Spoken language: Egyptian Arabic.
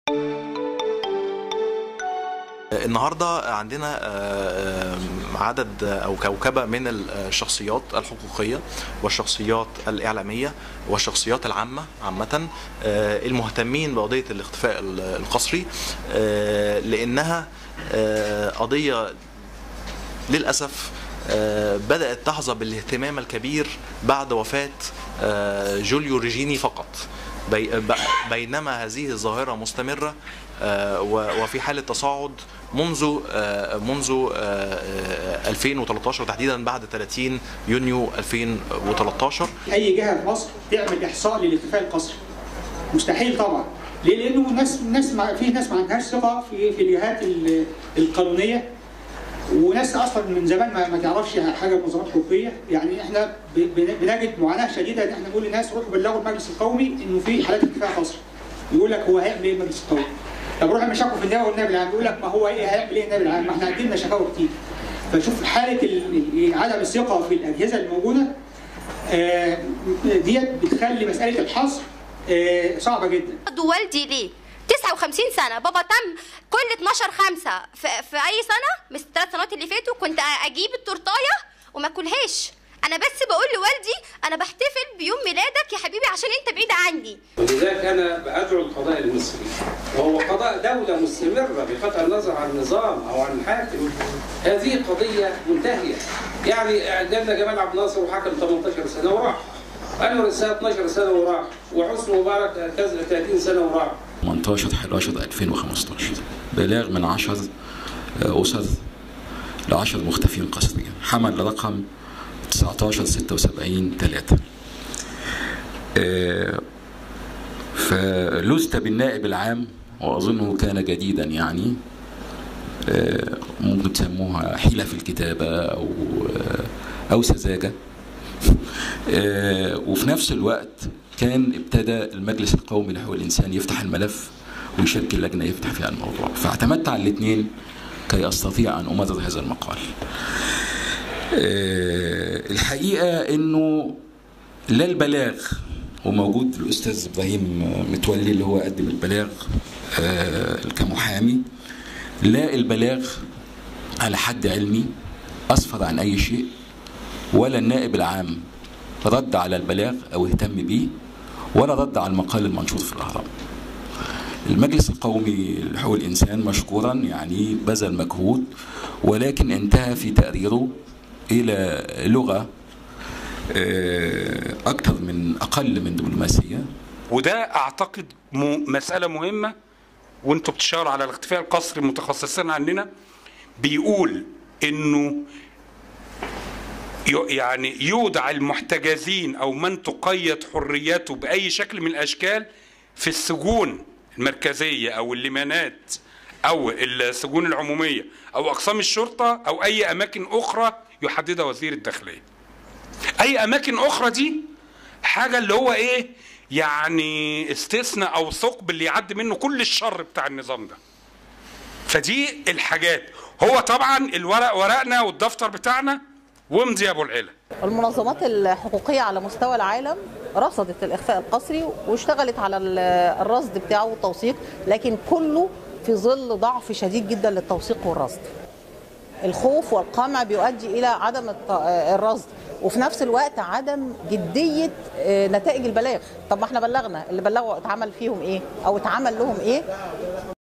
النهارده عندنا عدد او كوكبه من الشخصيات الحقوقيه والشخصيات الاعلاميه والشخصيات العامه عامه المهتمين بقضيه الاختفاء القسري لانها قضيه للاسف بدات تحظى بالاهتمام الكبير بعد وفاه جوليو ريجيني فقط بينما هذه الظاهره مستمره وفي حاله تصاعد منذ منذ 2013 وتحديدا بعد 30 يونيو 2013 اي جهه في مصر تعمل احصاء للاختفاء القسري مستحيل طبعا ليه؟ لانه الناس الناس في ناس ما عندهاش ثقه في في الجهات القانونيه وناس اصلا من زمان ما, ما تعرفش حاجه بمنظمات حقوقيه يعني احنا بنجد معاناه شديده ان احنا نقول للناس روحوا بلغوا المجلس القومي انه في حالات اختفاء قسري يقول لك هو هيعمل ايه المجلس القومي طب روح المشاكل في النائب والنائب العام يقول لك ما هو ايه هيعمل ايه النائب العام ما احنا عندنا شكاوى كتير فشوف حاله عدم الثقه في الاجهزه الموجوده آه ديت بتخلي مساله الحصر آه صعبه جدا والدي ليه 59 سنه بابا تم كل 12 5 في, في اي سنه من الثلاث سنوات اللي فاتوا كنت اجيب التورتايه وما اكلهاش انا بس بقول لوالدي انا بحتفل بيوم ميلادك يا حبيبي عشان انت بعيد عني ولذلك انا بدعو القضاء المصري وهو قضاء دوله مستمره بقطع النظر عن النظام او عن الحاكم هذه قضيه منتهيه يعني جالنا جمال عبد الناصر وحكم 18 سنه وراح انور السادات 12 سنه وراح وحسني مبارك 30 سنه وراح 18 11 2015 بلاغ من 10 أسر ل 10 مختفين قسريا حمل رقم 19 76 3 فلزت بالنائب العام وأظنه كان جديدا يعني ممكن تسموها حيلة في الكتابة أو أو سذاجة وفي نفس الوقت كان ابتدى المجلس القومي لحقوق الانسان يفتح الملف ويشكل لجنه يفتح فيها الموضوع فاعتمدت على الاثنين كي استطيع ان امرر هذا المقال الحقيقه انه لا البلاغ وموجود الاستاذ ابراهيم متولي اللي هو قدم البلاغ كمحامي لا البلاغ على حد علمي اسفر عن اي شيء ولا النائب العام رد على البلاغ او اهتم به ولا رد على المقال المنشور في الاهرام. المجلس القومي لحقوق الانسان مشكورا يعني بذل مجهود ولكن انتهى في تقريره الى لغه اكثر من اقل من دبلوماسيه وده اعتقد مساله مهمه وانتم بتشاوروا على الاختفاء القسري المتخصصين عننا بيقول انه يعني يودع المحتجزين او من تقيد حريته باي شكل من الاشكال في السجون المركزيه او الليمانات او السجون العموميه او اقسام الشرطه او اي اماكن اخرى يحددها وزير الداخليه. اي اماكن اخرى دي حاجه اللي هو ايه؟ يعني استثناء او ثقب اللي يعدي منه كل الشر بتاع النظام ده. فدي الحاجات هو طبعا الورق ورقنا والدفتر بتاعنا وامضي يا ابو العلا المنظمات الحقوقيه على مستوى العالم رصدت الاخفاء القسري واشتغلت على الرصد بتاعه والتوثيق لكن كله في ظل ضعف شديد جدا للتوثيق والرصد الخوف والقمع بيؤدي الى عدم الرصد وفي نفس الوقت عدم جديه نتائج البلاغ طب ما احنا بلغنا اللي بلغوا اتعمل فيهم ايه او اتعمل لهم ايه